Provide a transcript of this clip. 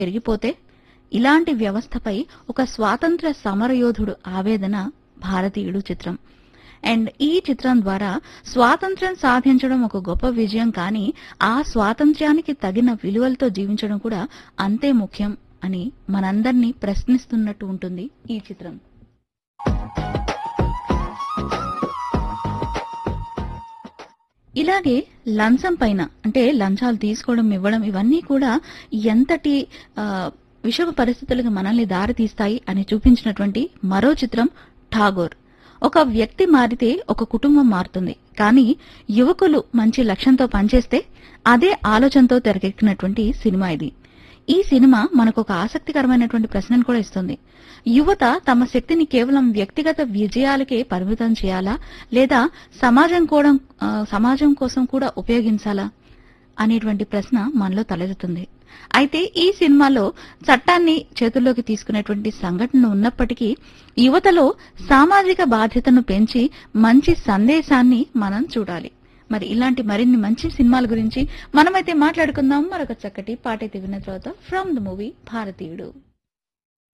పెరిగిపోతే ఇలాంటి వ్యవస్థపై ఒక స్వాతంత్ర సమరయోధుడు ఆవేదన భారతీయుడు చిత్రం అండ్ ఈ చిత్రం ద్వారా స్వాతంత్ర్యం సాధించడం ఒక గొప్ప విజయం కానీ ఆ స్వాతంత్ర్యానికి తగిన విలువలతో జీవించడం కూడా అంతే ముఖ్యం అని మనందరినీ ప్రశ్నిస్తున్నట్టు ఉంటుంది ఈ చిత్రం ఇలాగే లంచం పైన అంటే లంచాలు తీసుకోవడం ఇవ్వడం ఇవన్నీ కూడా ఎంతటి ఆ, విషమ పరిస్థితులకు మనల్ని దారి తీస్తాయి అని చూపించినటువంటి మరో చిత్రం ఠాగోర్ ఒక వ్యక్తి మారితే ఒక కుటుంబం మారుతుంది కానీ యువకులు మంచి లక్ష్యంతో పనిచేస్తే అదే ఆలోచనతో తెరకెక్కినటువంటి సినిమా ఇది ఈ సినిమా మనకు ఒక ఆసక్తికరమైనటువంటి ప్రశ్నను కూడా ఇస్తుంది యువత తమ శక్తిని కేవలం వ్యక్తిగత విజయాలకే పరిమితం చేయాలా లేదా సమాజం కూడా ఆ, సమాజం కోసం కూడా ఉపయోగించాలా అనేటువంటి ప్రశ్న మనలో తలెత్తుతుంది అయితే ఈ సినిమాలో చట్టాన్ని చేతుల్లోకి తీసుకునేటువంటి సంఘటన ఉన్నప్పటికీ యువతలో సామాజిక బాధ్యతను పెంచి మంచి సందేశాన్ని మనం చూడాలి మరి ఇలాంటి మరిన్ని మంచి సినిమాల గురించి మనమైతే మాట్లాడుకుందాం మరొక చక్కటి పాట అయితే విన్న తర్వాత ఫ్రమ్ ద మూవీ భారతీయుడు